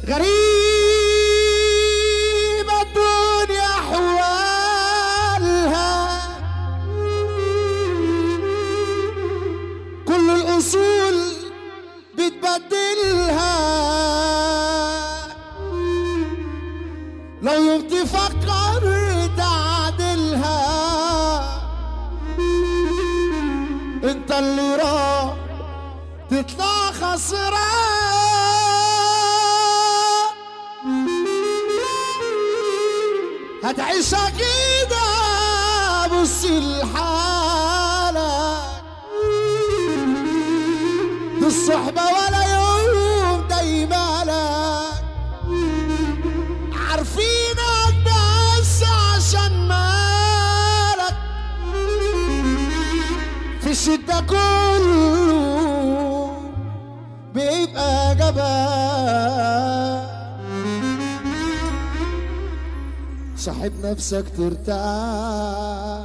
غريبة الدنيا أحوالها كل الأصول بتبدلها لو يوم تفكر تعدلها انت اللي راح تطلع خسران هتعيش كده بص لحالك دي الصحبة ولا يوم دايما لك عارفينك بس عشان مالك في الشدة كله بيبقى جبان صاحب نفسك ترتاح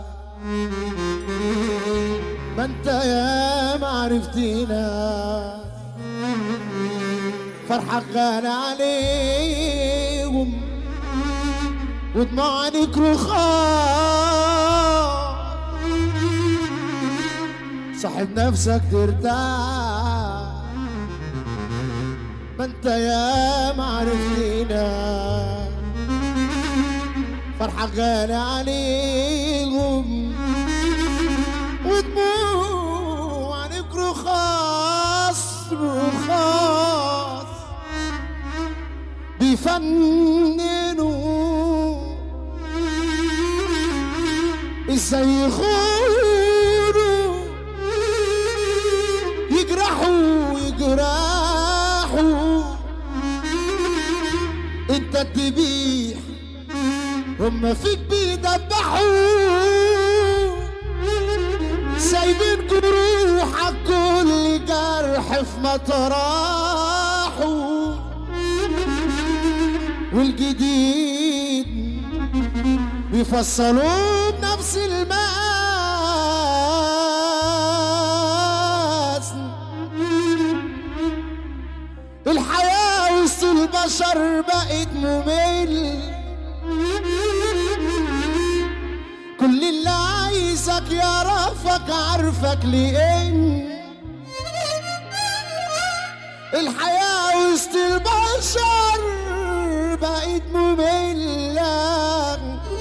ما انت يا معرفتينا فرحك غالي عليهم ودموع عينيك رخاء صاحب نفسك ترتاح ما انت يا معرفتينا فرحة غالي عليهم ودموع عينيك رخاص رخاص بيفننوا ازاي يخونوا يجرحوا يجرحوا انت تبيح هم فيك بيدبحوا سايبين جروحك كل جرح في مطرحه والجديد بيفصلوه بنفس المقاس الحياة وسط البشر بقت ممل كل اللي عايزك يعرفك عارفك لإن الحياة وسط البشر بقت مملة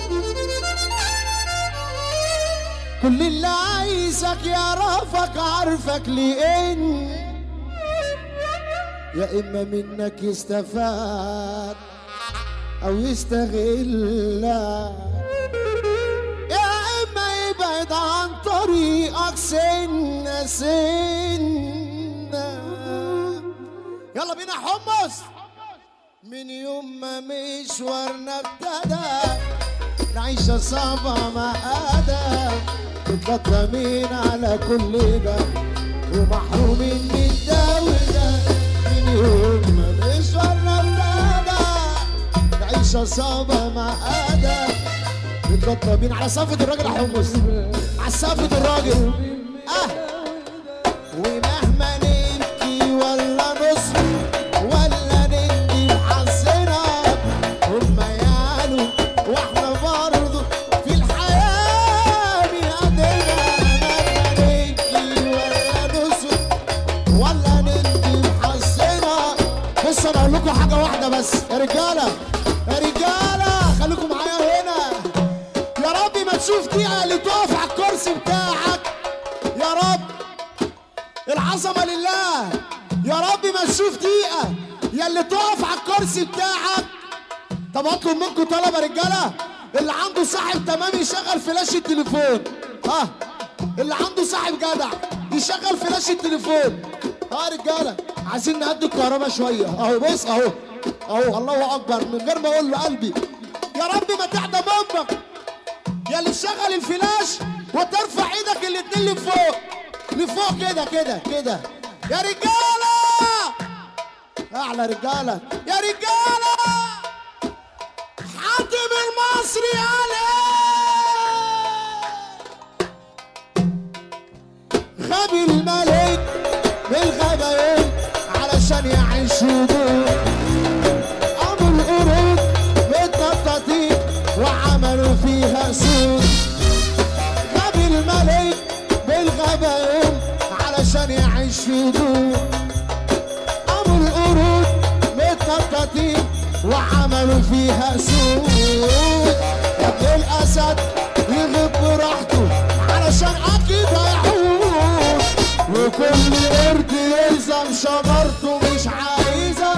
كل اللي عايزك يعرفك عارفك لإن يا إما منك يستفاد أو يستغلك يا إما يبعد عن طريقك سنة سنة يلا بينا حمص من يوم ما مشوارنا ابتدى العيشة صعبة معقدة متلطمين على كل ده ومحرومين من ده وده من يوم ما مشوارنا ابتدى العيشة صعبة معقدة متلطمين على صفة الراجل يا حمص على صفة الراجل اه ومهما نبكي ولا نصبر ولا ندي بحظنا هما يعلوا واحنا برضه في الحياة بيقدرنا مهما نبكي ولا نصبر ولا ندي بحظنا بص انا اقول لكم حاجة واحدة بس يا رجالة يا رجالة خليكم معايا هنا يا رب ما تشوف دقيقة اللي تقف على الكرسي بتاعك يا رب العظمة لله يا رب ما تشوف دقيقة يا اللي تقف على الكرسي بتاعك طب اطلب منكم طلب يا رجالة اللي عنده صاحب تمام يشغل فلاش التليفون ها اللي عنده صاحب جدع يشغل فلاش التليفون ها يا رجالة عايزين نهدي الكهرباء شوية اهو بص اهو اهو الله اكبر من غير ما اقول له قلبي يا رب ما تعدم امك يا اللي شغل الفلاش وترفع ايدك الاتنين لفوق لفوق كده كده كده يا رجاله اعلى رجاله يا رجاله حاتم المصري عليه غبي الملك بالغبايين علشان يعيش هدوء عملوا فيها سود يا ابن الاسد يغيب براحته علشان اكيد هيعود وكل قرد يلزم شجرته مش عايزه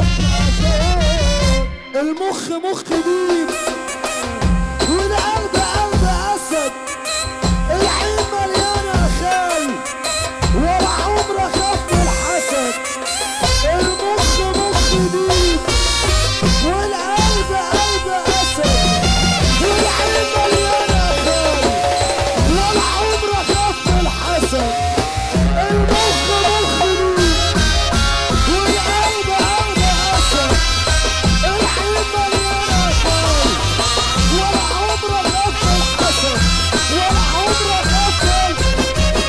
المخ مخ ديب والقلب قلب اسد العين مليانه خال ولا عمره خاف من الحسد المخ مخ ديب والقلب قلب اسد والعين مليانه خال ولا عمره خاف من الحسد المخ مخ ديب والقلب قلب اسد العين مليانه خال ولا عمره خاف من الحسد ولا عمره خاف من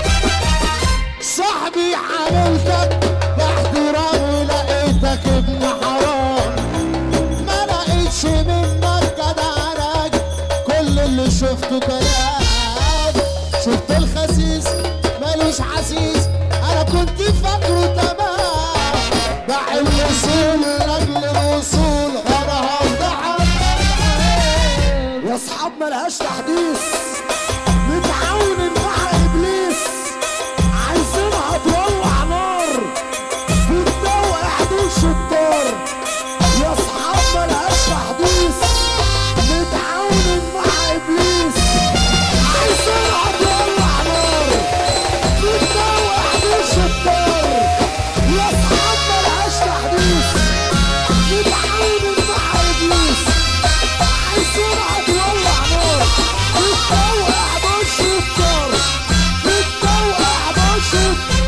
صاحبي حاولتك باحترام ولقيتك ابن حرام ما لقيتش منك جدعنك كل اللي شفته كلام شفت الخسيس مالوش حسيس انا كنت فاكره تمام باع الوصول لاجل الوصول انا هفضحك يا اصحاب ملهاش تحديث متعاون مع ابليس عايزينها تولع نار في الدو حدود شطار يا اصحاب ملهاش تحديث متعاون مع ابليس عايزينها تولع نار في الدو حدود شطار يا اصحاب ملهاش تحديث متعاون مع ابليس عايزينها تولع نار بتطوع بالشطار بتطوع بالشطار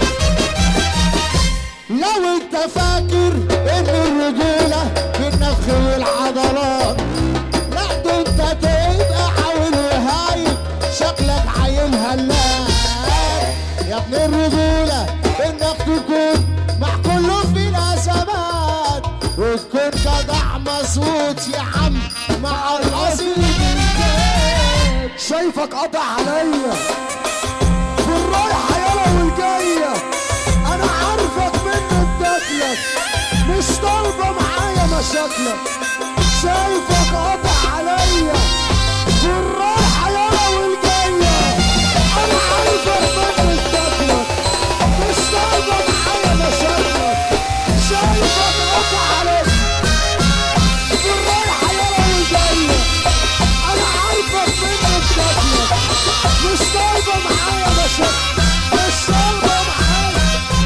لو انت فاكر ان الرجولة بالنفخ والعضلات لا ده انت تبقى حاول وهايب شكلك عيل هلال يا ابن الرجولة انك تكون مع كله في الازمات وتكون جدع مظبوط يا عم مع الاصيل بالذات شايفك قطع عليا في الرايحة يلا والجاية أنا عارفك من ادتلك مش طالبة معايا مشاكلك شايفك قطع عليا في الرايحة يلا والجاية أنا عارفك من ادتلك مش طالبة معايا مشاكلك شايفك قطع عليا في الرايحة يلا والجاية انا عارفك من شكلك مش طالبه معايا مشاكل مش طالبه معايا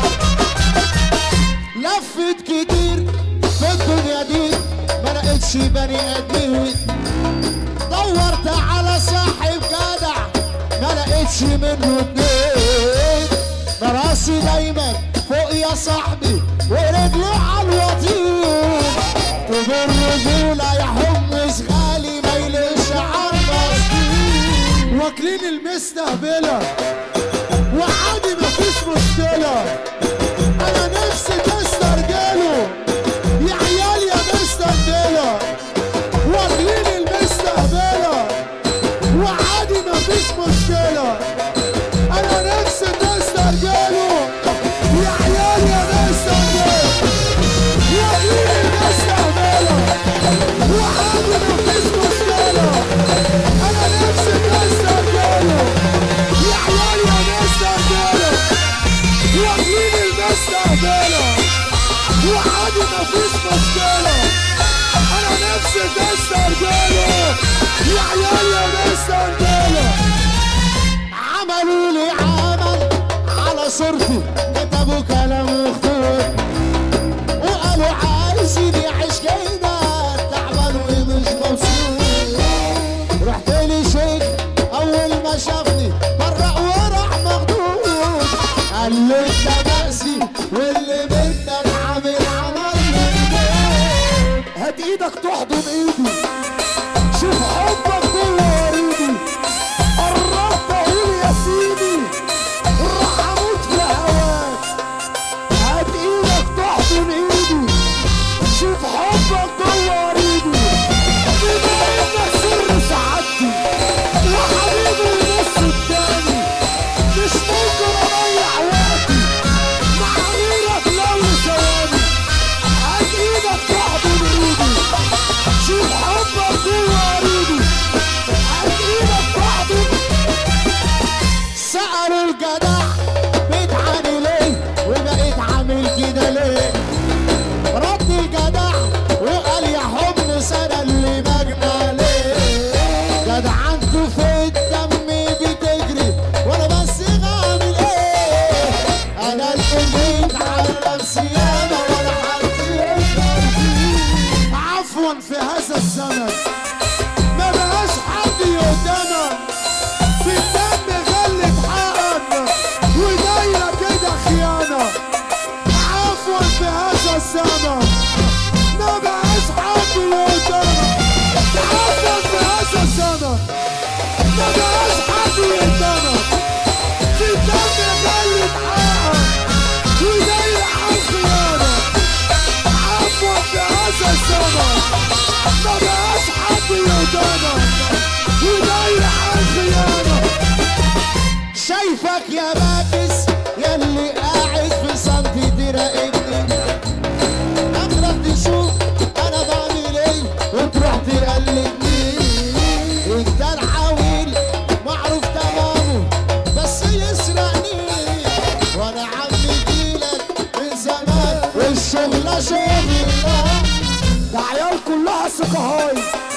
لفت كتير في الدنيا دي ما لقيتش بني ادمين دورت على صاحب جدع ما لقيتش منه اتنين ما راسي دايما فوق يا صاحبي ورجله على الوطين طب الرجولة يا حمص غالي ما يليش عرض واكلين المستهبله وعادي مفيش مشكله انا نفسي تسترجله يا عيال يا مستهبله واكلين المستهبله وعادي مفيش مشكله انا نفسي تسترجلوا يا عيال يا مستهبله واكلين المستهبله وعادي مفيش مشكله انا نفسي تسترجلوا يا عيال يا مستهبله واكلين المستهبله وعادي مفيش مشكله انا نفسي تسترجلوا يا عيال يا مسترجله عملوا لي عمل على صورتي كتبوا كلام مخطوط وقالوا عايزين يعيش كده تعبان ومش مبسوط رحت لي شيك اول ما شافني برق وراح مخدود قال لي انت بأسي واللي منك عامل عمل من بيت هات ايدك تحضن ايدي شوف حبك جوه وريدي قربت اقول يا سيدي راح اموت في هواك هات ايدك تحضن ايدي شوف حبك جوه وريدي بما انك سر سعادتي وحبيبي النص التاني مش ممكن اضيع وقتي مع غيرك لو ثواني هات ايدك تحضن ايدي شوف شغلة ده عيال كلها سكهاي